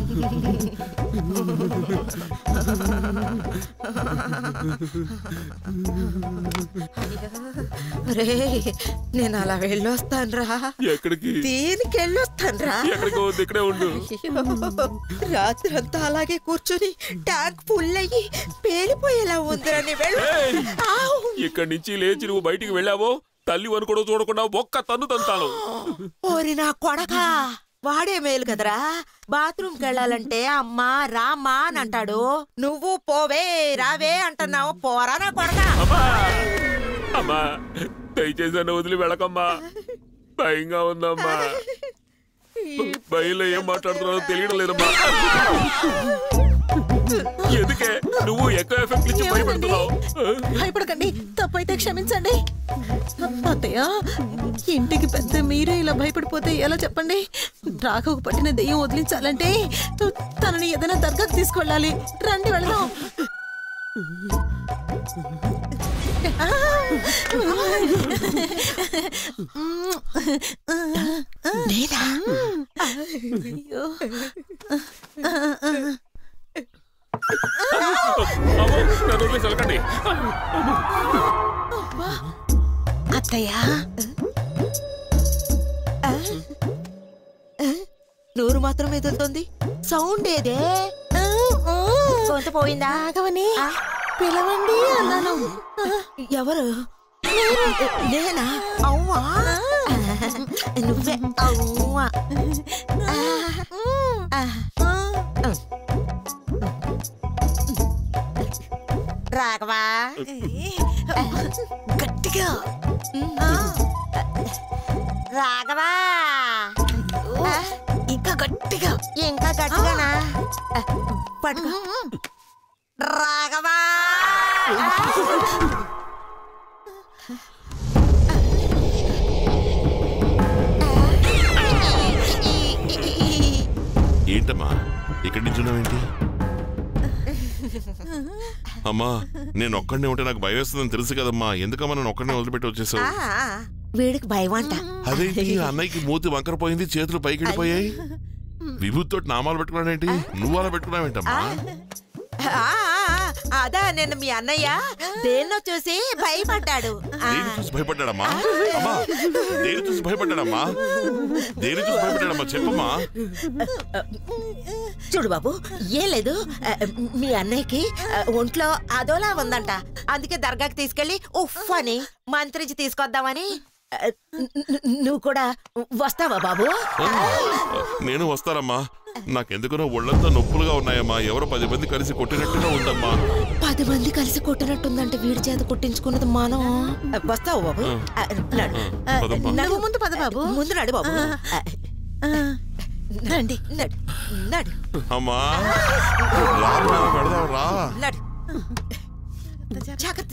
రే నేను అలా వెళ్ళొస్తానురా ఎక్కడికి దీనికి వెళ్ళొస్తానురా ఎక్కడికి వద్దు ఇక్కడే ఉండు రాత్రి అంతా అలాగే కూర్చొని ట్యాంక్ ఫుల్ అయ్యి పేలిపోయేలా ఉందిరని వెళ్ళు ఏయ్! ఆవ్! ఇక్కడి నుంచి లేచి నువ్వు బయటికి వెళ్ళావో తల్లి వని కూడా చూడకుండా ఒక్క తన్ను తంతాను ఓరి నా కొడకా వాడే మేలు కదరా బాత్రూమ్ కెళ్ళాలంటే అమ్మా రామ్మా అని అంటాడు నువ్వు పోవే రావే అంటున్నావు పోరా నా కొడకా అమ్మా అమ్మా దయచేసి నన్ను వదిలి వెళ్ళకమ్మా భయంగా ఉందమ్మా భయంలో ఏం మాట్లాడుతున్నారో తెలియడం లేదమ్మా ఎందుకే నువ్వు ఎక్కువ ఎఫెక్ట్ ఇచ్చి భయపెడుతున్నావు భయపడకండి తప్పైతే క్షమించండి అత్తయ్య ఇంటికి పెద్ద మీరే ఇలా భయపడిపోతే ఎలా చెప్పండి రాఘవకు పట్టిన దెయ్యం వదిలించాలంటే తనని ఏదైనా దర్గాకు తీసుకెళ్ళాలి రండి వెళదాం నేనా అయ్యో. అమ్మో, నన్ను వదిలేసి వెళ్ళకండి అత్తయ్య నోరు మాత్రం ఎదులుతోంది సౌండ్ ఏదే గొంత పోయిందా రాఘవని పిలవండి అన్నాను ఎవరు నేనా అవ్వా నువ్వే అవ్వా రాఘవా గట్టిగా రాఘవా ఇంకా గట్టిగా ఇంకా గట్టిగానా పట్టుకో రాఘవా ఏంటమ్మా ఇక్కడి నుంచి ఉన్నావేంటి అమ్మా నేను ఒక్కడనే ఉంటే నాకు భయం వేస్తుందని తెలుసు కదమ్మా ఎందుకమ్మా నన్ను ఒక్కడనే వదిలిపెట్టి వచ్చేసావు ఆ, వీడికి భయం అంట అదేంటి అన్నయ్యకి మూతి వంకర పోయింది చేతులు పైకి వెళ్ళిపోయాయి విభూతితో నామాలు పెట్టుకున్నాడేంటి నువ్వు అలా పెట్టుకున్నావేంటమ్మా ఆ, ఆ, అదా నేను మీ అన్నయ్య దేన్నో చూసి భయపడ్డాడు ఆ, దేని చూసి భయపడ్డాడమ్మా అమ్మా దేని చూసి భయపడ్డాడమ్మా దేని చూసి భయపడ్డాడమ్మా చెప్పమ్మా చూడు బాబు ఏం లేదు ఆ, మీ అన్నయ్యకి ఆ, ఒంట్లో అదోలా ఉందంట అందుకే దర్గాకి తీసుకెళ్లి ఉఫ్ అని మంత్రించి తీసుకొద్దామని ఆ, ను- ను- నువ్వు కూడా వస్తావా బాబు నేను వస్తానమ్మా నాకెందుకునో ఒళ్ళంతా నొప్పులుగా ఉన్నాయమ్మా ఎవరో పది మంది కలిసి కొట్టినట్టుగా ఉందమ్మా పది మంది కలిసి కొట్టినట్టుందంటే వీడి చేత కొట్టించుకున్నది మనం ఆ, వస్తావు బాబు ఆ, నడు ఆ, పదమ్మా. నడు. నువ్వు ముందు పద బాబు. ముందు నడు బాబు ఆ, ఆ, రండి నడు నడు అమ్మా రా రా, పెడదాం రా నడు జాగ్రత్త